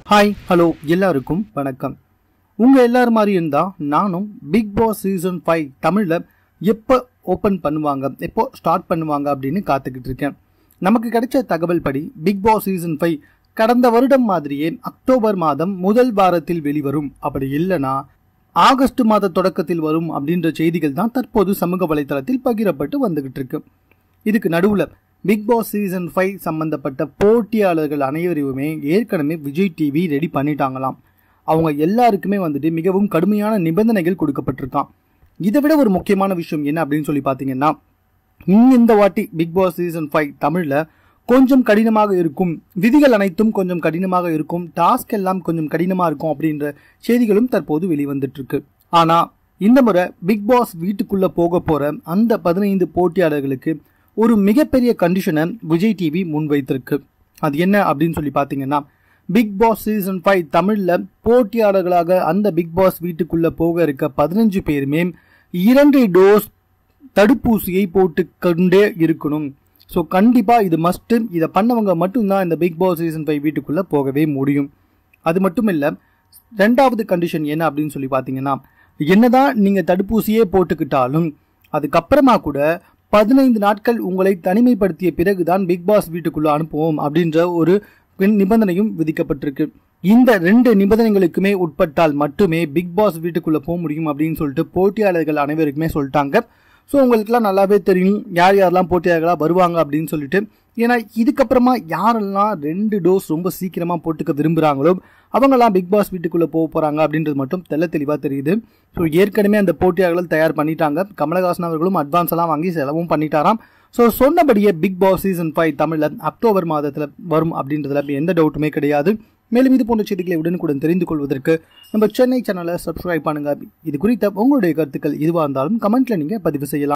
hi hello எல்லாருக்கும் வணக்கம் உங்க எல்லாரும் மாதிரி இருந்தா நானும் பிக் பாஸ் சீசன் ஃபைவ் தமிழ்ல எப்போ ஓபன் பண்ணுவாங்க எப்போ ஸ்டார்ட் பண்ணுவாங்க அப்படின்னு காத்துக்கிட்டு இருக்கேன் நமக்கு கிடைச்ச தகவல் படி பிக் பாஸ் சீசன் ஃபைவ் கடந்த வருடம் மாதிரியே அக்டோபர் மாதம் முதல் வாரத்தில் வெளிவரும் அப்படி இல்லைனா ஆகஸ்ட் மாத தொடக்கத்தில் வரும் அப்படின்ற செய்திகள் தான் தற்போது சமூக வலைதளத்தில் பகிரப்பட்டு வந்துகிட்டு இருக்கு இதுக்கு நடுவுல பிக் பாஸ் சீசன் ஃபைவ் சம்பந்தப்பட்ட போட்டியாளர்கள் அனைவரையுமே ஏற்கனவே விஜய் டிவி ரெடி பண்ணிட்டாங்களாம் அவங்க எல்லாருக்குமே வந்துட்டு மிகவும் கடுமையான நிபந்தனைகள் கொடுக்கப்பட்டிருக்கான் இதை விட ஒரு முக்கியமான விஷயம் என்ன அப்படின்னு சொல்லி பார்த்தீங்கன்னா இன்னும் இந்த வாட்டி பிக் பாஸ் சீசன் ஃபைவ் தமிழில் கொஞ்சம் கடினமாக இருக்கும் விதிகள் அனைத்தும் கொஞ்சம் கடினமாக இருக்கும் டாஸ்க் எல்லாம் கொஞ்சம் கடினமாக இருக்கும் அப்படின்ற செய்திகளும் தற்போது வெளிவந்துட்டு இருக்கு ஆனால் இந்த முறை பிக் பாஸ் வீட்டுக்குள்ள போக போற அந்த பதினைந்து போட்டியாளர்களுக்கு ஒரு மிகப்பெரிய கண்டிஷனை விஜய் டிவி முன்வைத்திருக்கு அது என்ன அப்படின்னு சொல்லி பார்த்தீங்கன்னா பிக் பாஸ் சீசன் ஃபைவ் தமிழில் போட்டியாளர்களாக அந்த பிக் பாஸ் வீட்டுக்குள்ள போக இருக்க பதினஞ்சு பேருமே இரண்டு டோஸ் தடுப்பூசியை போட்டு கொண்டே இருக்கணும் ஸோ கண்டிப்பாக இது மஸ்ட்டு இதை பண்ணவங்க மட்டும்தான் இந்த பிக் பாஸ் சீசன் ஃபைவ் வீட்டுக்குள்ளே போகவே முடியும் அது மட்டும் இல்லை ரெண்டாவது கண்டிஷன் என்ன அப்படின்னு சொல்லி பார்த்தீங்கன்னா என்னதான் நீங்கள் தடுப்பூசியே போட்டுக்கிட்டாலும் அதுக்கப்புறமா கூட பதினைந்து நாட்கள் உங்களை தனிமைப்படுத்திய பிறகுதான் பிக் பாஸ் வீட்டுக்குள்ள அனுப்புவோம் அப்படின்ற ஒரு நிபந்தனையும் விதிக்கப்பட்டிருக்கு இந்த ரெண்டு நிபந்தனைகளுக்குமே உட்பட்டால் மட்டுமே பிக் பாஸ் வீட்டுக்குள்ள போக முடியும் அப்படின்னு சொல்லிட்டு போட்டியாளர்கள் அனைவருக்குமே சொல்லிட்டாங்க ஸோ உங்களுக்குலாம் நல்லாவே தெரியும் யார் யாரெல்லாம் போட்டியாளர்களாக வருவாங்க அப்படின்னு சொல்லிட்டு ஏன்னா இதுக்கப்புறமா யாரெல்லாம் ரெண்டு டோஸ் ரொம்ப சீக்கிரமாக போட்டுக்க விரும்புகிறாங்களோ அவங்கெல்லாம் பிக் பாஸ் வீட்டுக்குள்ளே போக போகிறாங்க அப்படின்றது மட்டும் தெல்ல தெளிவாக தெரியுது ஸோ ஏற்கனவே அந்த போட்டியாளர்கள் தயார் பண்ணிட்டாங்க கமலஹாசன் அவர்களும் அட்வான்ஸ் எல்லாம் வாங்கி செலவும் பண்ணிட்டாராம் ஸோ சொன்னபடியே பிக் பாஸ் சீசன் ஃபைவ் தமிழில் அக்டோபர் மாதத்தில் வரும் அப்படின்றதுல எந்த டவுட்டுமே கிடையாது மேலும் இது போன்ற செய்திகளை உடனுக்குடன் தெரிந்து கொள்வதற்கு நம்ம சென்னை சேனலை சப்ஸ்கிரைப் பண்ணுங்க இது குறித்த உங்களுடைய கருத்துக்கள் எதுவாக இருந்தாலும் கமெண்ட்ல நீங்க பதிவு செய்யலாம்